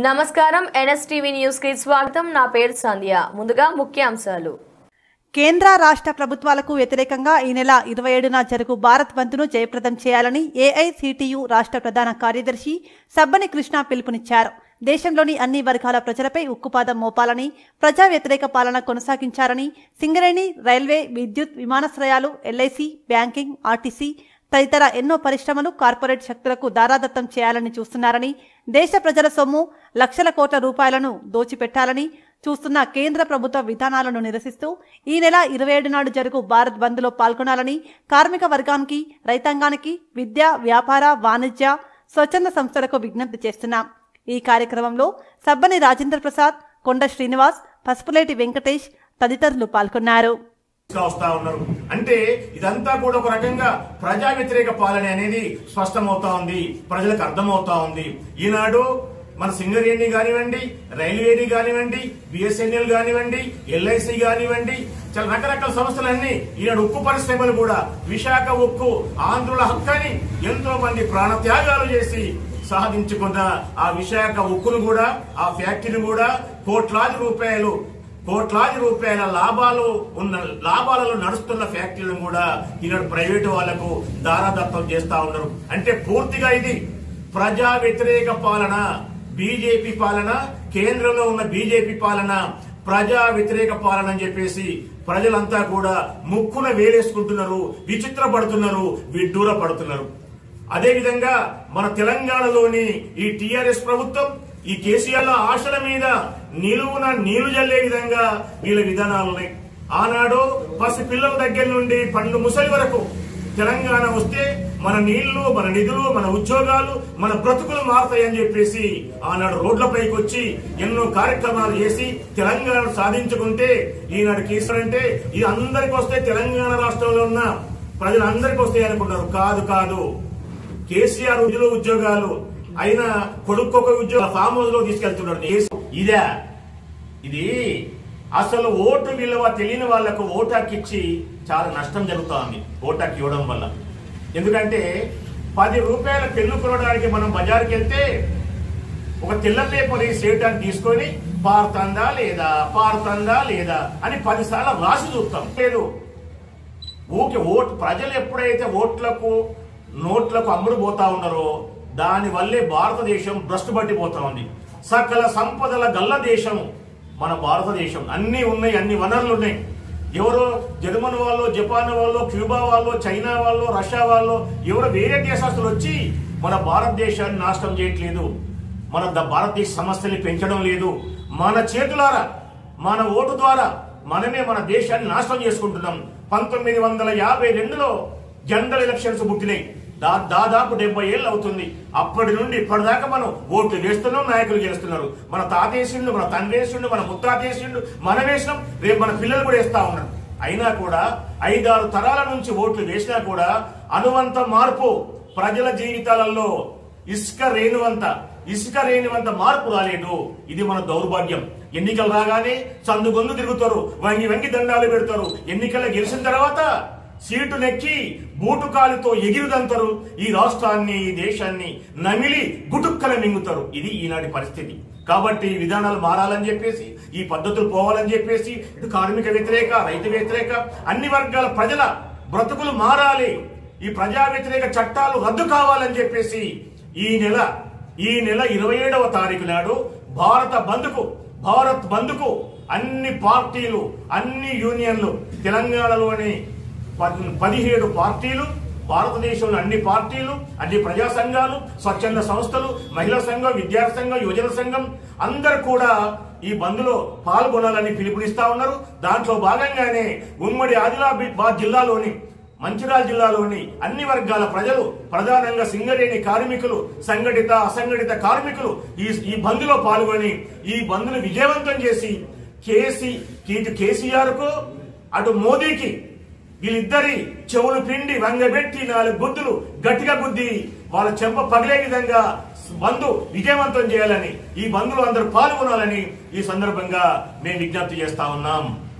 నమస్కారం NSTV news కి స్వాగతం నా పేరు సంధ్య ముందుగా ముఖ్యాంశాలు కేంద్ర రాష్ట్ర ప్రభుత్వాలకు వ్యతిరేకంగా ఈ నెల ఇరవై ఏడున జరుగు భారత్ బంద్ను జయప్రదం చేయాలని ఏఐసిటియు రాష్ట్ర ప్రధాన కార్యదర్శి సబ్బని కృష్ణ పిలుపునిచ్చారు దేశంలోని అన్ని వర్గాల ప్రజలపై ఉక్కుపాదం మోపాలని ప్రజా వ్యతిరేక పాలన కొనసాగించారని సింగరేణి రైల్వే విద్యుత్ విమానాశ్రయాలు ఎల్ఐసి బ్యాంకింగ్ ఆర్టీసీ తదితర ఎన్నో పరిశ్రమలు కార్పొరేట్ శక్తులకు దారాదత్తం చేయాలని చూస్తున్నారని దేశ ప్రజల సొమ్ము లక్షల కోట్ల రూపాయలను దోచిపెట్టాలని చూస్తున్న కేంద్ర ప్రభుత్వ విధానాలను నిరసిస్తూ ఈ నెల ఇరవై ఏడు నాడు జరుగు భారత్ బంద్లో పాల్గొనాలని కార్మిక వర్గానికి రైతాంగానికి విద్య వ్యాపార వాణిజ్య స్వచ్ఛంద సంస్థలకు విజ్ఞప్తి చేస్తున్నాం ఈ కార్యక్రమంలో సబ్బని రాజేంద్ర ప్రసాద్ కొండ శ్రీనివాస్ పసుపులేటి వెంకటేష్ తదితరులు పాల్గొన్నారు గా వస్తా ఉన్నారు అంటే ఇదంతా కూడా ఒక రకంగా ప్రజా వ్యతిరేక పాలన అనేది స్పష్టమవుతా ఉంది ప్రజలకు అర్థమవుతా ఉంది ఈనాడు మన సింగరేణి కానివ్వండి రైల్వేని కానివ్వండి బిఎస్ఎన్ఎల్ కానివ్వండి ఎల్ఐసి కానివ్వండి చాలా రకరకాల సంస్థలన్నీ ఈనాడు ఉక్కు పరిశ్రమలు కూడా విశాఖ ఉక్కు ఆంధ్రుల హక్కని ఎంతో మంది ప్రాణత్యాగాలు చేసి సాధించుకున్న ఆ విశాఖ ఉక్కును కూడా ఆ ఫ్యాక్టరీని కూడా కోట్లాది రూపాయలు కోట్లాది రూపాయల లాభాలు ఉన్న లాభాలలో నడుస్తున్న ఫ్యాక్టరీలను కూడా ఈనాడు ప్రైవేటు వాళ్లకు దారాదత్తం చేస్తా ఉన్నారు అంటే పూర్తిగా ఇది ప్రజా వ్యతిరేక పాలన బీజేపీ పాలన కేంద్రంలో ఉన్న బీజేపీ పాలన ప్రజా వ్యతిరేక పాలన అని చెప్పేసి ప్రజలంతా కూడా ముక్కున వేలేసుకుంటున్నారు విచిత్రపడుతున్నారు విడ్డూర పడుతున్నారు అదేవిధంగా మన తెలంగాణలోని ఈ టిఆర్ఎస్ ప్రభుత్వం ఈ కేసీఆర్ ల ఆశల మీద నిలువున నీళ్లు జల్లే విధంగా వీళ్ళ విధానాలు ఉన్నాయి ఆనాడు పసి పిల్లల దగ్గర నుండి పండు ముసలి వరకు తెలంగాణ వస్తే మన నీళ్లు మన నిధులు మన ఉద్యోగాలు మన బ్రతుకులు మారుతాయని చెప్పేసి ఆనాడు రోడ్లపైకి వచ్చి ఎన్నో కార్యక్రమాలు చేసి తెలంగాణ సాధించుకుంటే ఈనాడు కేసీఆర్ అంటే ఇది అందరికి వస్తే తెలంగాణ రాష్ట్రంలో ఉన్న ప్రజలందరికీ వస్తాయి అనుకున్నారు కాదు కాదు కేసీఆర్ ఉద్యోగ ఉద్యోగాలు అయినా కొడుకు ఒక ఉద్యోగ ఫామ్ హౌస్ లో తీసుకెళ్తున్నాడు కేసు- ఇదే ఇది అసలు ఓటు విలువ తెలియని వాళ్లకు ఓటు హక్కు ఇచ్చి చాలా నష్టం జరుగుతా ఉంది ఓటు హక్కు ఇవ్వడం వల్ల ఎందుకంటే పది రూపాయల పెన్ను కొనడానికి మనం బజార్కి వెళ్తే ఒక తెల్ల పేపర్ సేటాన్ని తీసుకొని పారుతందా లేదా పారుతందా లేదా అని పదిసార్లు రాసి చూస్తాం లేదు ఊకే ఓటు ప్రజలు ఎప్పుడైతే ఓట్లకు నోట్లకు అమ్ముడు పోతా ఉన్నారో దాని వల్లే భారతదేశం భ్రష్టు పట్టిపోతా ఉంది సకల సంపదల గల్ల దేశం మన భారతదేశం అన్ని ఉన్నాయి అన్ని వనరులు ఉన్నాయి ఎవరో జర్మన్ వాళ్ళు జపాన్ వాళ్ళు క్యూబా వాళ్ళు చైనా వాళ్ళు రష్యా వాళ్ళు ఎవరో వేరే దేశస్తులు వచ్చి మన భారతదేశాన్ని నాశనం చేయట్లేదు మన ద- భారతదేశ సమస్యల్ని పెంచడం లేదు మన చేతులారా మన ఓటు ద్వారా మనమే మన దేశాన్ని నాశనం చేసుకుంటున్నాం పంతొమ్మిది వందల యాభై రెండులో జనరల్ ఎలక్షన్స్ పుట్టినాయి దా దాదాపు డెబ్బై ఏళ్ళు అవుతుంది అప్పటి నుండి ఇప్పటిదాకా మనం ఓట్లు వేస్తున్నాం నాయకులు గెలుస్తున్నారు మన తాతేసిండు మన తండ్రేసిండు మన ముత్తాతేసిండు మనం వేసినాం రేపు మన పిల్లలు కూడా వేస్తా ఉన్నారు అయినా కూడా ఐదారు తరాల నుంచి ఓట్లు వేసినా కూడా అనువంత మార్పు ప్రజల జీవితాలలో ఇసుక రేణువంత ఇసుక రేణువంత మార్పు రాలేదు ఇది మన దౌర్భాగ్యం ఎన్నికలు రాగానే సందుగొందు తిరుగుతారు వంగి వంగి దండాలు పెడతారు ఎన్నికల్లో గెలిచిన తర్వాత సీటు నెక్కి బూటు కాలుతో ఎగిరిదంతారు ఈ రాష్ట్రాన్ని ఈ దేశాన్ని నమిలి గుటుక్కల మింగుతారు ఇది ఈనాటి పరిస్థితి కాబట్టి ఈ విధానాలు మారాలని చెప్పేసి ఈ పద్ధతులు పోవాలని చెప్పేసి ఇటు కార్మిక వ్యతిరేక రైతు వ్యతిరేక అన్ని వర్గాల ప్రజల బ్రతుకులు మారాలి ఈ ప్రజా వ్యతిరేక చట్టాలు రద్దు కావాలని చెప్పేసి ఈ నెల ఈ నెల ఇరవై ఏడవ తారీఖు నాడు భారత బంద్కు భారత్ బంద్కు అన్ని పార్టీలు అన్ని యూనియన్లు తెలంగాణలోని పద్- పదిహేడు పార్టీలు భారతదేశంలో అన్ని పార్టీలు అన్ని ప్రజా సంఘాలు స్వచ్ఛంద సంస్థలు మహిళా సంఘం విద్యార్థి సంఘం యువజన సంఘం అందరు కూడా ఈ బంద్లో పాల్గొనాలని పిలుపునిస్తా ఉన్నారు దాంట్లో భాగంగానే ఉమ్మడి ఆదిలాబాద్ జిల్లాలోని మంచిర్యాల జిల్లాలోని అన్ని వర్గాల ప్రజలు ప్రధానంగా సింగరేణి కార్మికులు సంఘటిత అసంఘటిత కార్మికులు ఈ ఈ బంద్లో పాల్గొని ఈ బంద్ను విజయవంతం చేసి కేసీ ఇటు కేసీఆర్ కు అటు మోదీకి వీళ్ళిద్దరి చెవులు పిండి వంగబెట్టి నాలుగు గుద్దులు గట్టిగా గుద్ది వాళ్ళ చెంప పగిలే విధంగా బంధు విజయవంతం చేయాలని ఈ బంధులు అందరూ పాల్గొనాలని ఈ సందర్భంగా మేము విజ్ఞప్తి చేస్తా ఉన్నాం